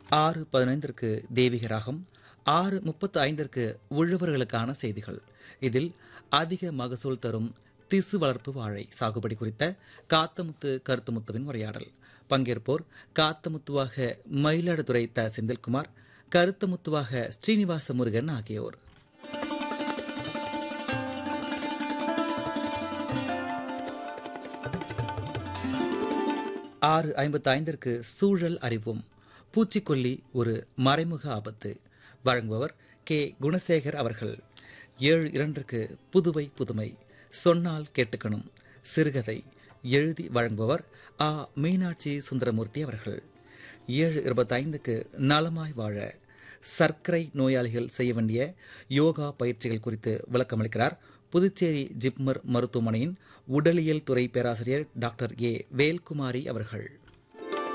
ஆறு பதினைந்திற்கு தெய்வீக ராகம் ஆறு முப்பத்து ஐந்திற்கு உழவர்களுக்கான செய்திகள் இதில் அதிக மகசூல் தரும் திசு வளர்ப்பு வாழை சாகுபடி குறித்த காத்தமுத்து கருத்துமுத்துவின் உரையாடல் பங்கேற்போர் காத்தமுத்துவாக மயிலாடுதுறை த செந்தில்குமார் கருத்தமுத்துவாக ஸ்ரீனிவாச முருகன் ஆகியோர் ஆறு ஐம்பத்தி ஐந்திற்கு சூழல் அறிவும் பூச்சிக்கொல்லி ஒரு மறைமுக ஆபத்து வழங்குபவர் கே குணசேகர் அவர்கள் ஏழு இரண்டிற்கு புதுவை புதுமை சொன்னால் கேட்டுக்கணும் சிறுகதை எழுதி வழங்குபவர் ஆ மீனாட்சி சுந்தரமூர்த்தி அவர்கள் ஏழு இருபத்தைந்துக்கு நலமாய் வாழ சர்க்கரை நோயாளிகள் செய்ய வேண்டிய யோகா பயிற்சிகள் குறித்து விளக்கமளிக்கிறார் புதுச்சேரி ஜிப்மர் மருத்துவமனையின் உடலியல் துறை பேராசிரியர் டாக்டர் ஏ வேல்குமாரி அவர்கள்